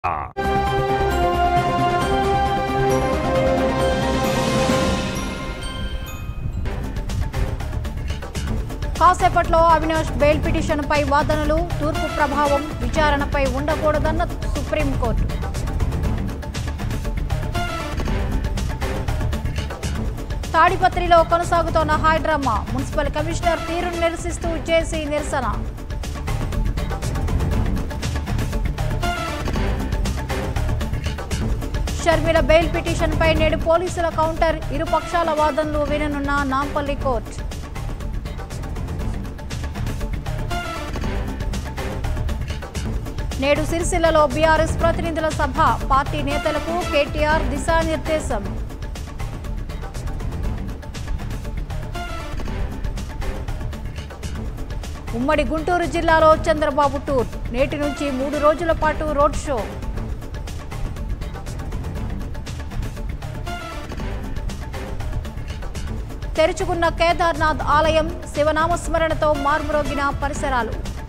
కాసేపట్లో అవినాష్ బెయిల్ పిటిషన్పై వాదనలు తూర్పు ప్రభావం విచారణపై ఉండకూడదన్న సుప్రీంకోర్టు తాడిపత్రిలో కొనసాగుతోన్న హైడ్రామా మున్సిపల్ కమిషనర్ తీరును నిరసిస్తూ చేసి నిరసన షర్మిల బెయిల్ పిటిషన్పై నేడు పోలీసుల కౌంటర్ ఇరు పక్షాల వాదనలు విననున్న నాంపల్లి కోర్టు నేడు సిరిసిల్లలో బీఆర్ఎస్ ప్రతినిధుల సభ పార్టీ నేతలకు కేటీఆర్ దిశానిర్దేశం ఉమ్మడి గుంటూరు జిల్లాలో చంద్రబాబు టూర్ నేటి నుంచి మూడు రోజుల పాటు రోడ్ షో తెరుచుకున్న కేదార్నాథ్ ఆలయం శివనామస్మరణతో మార్మురోగిన పరిసరాలు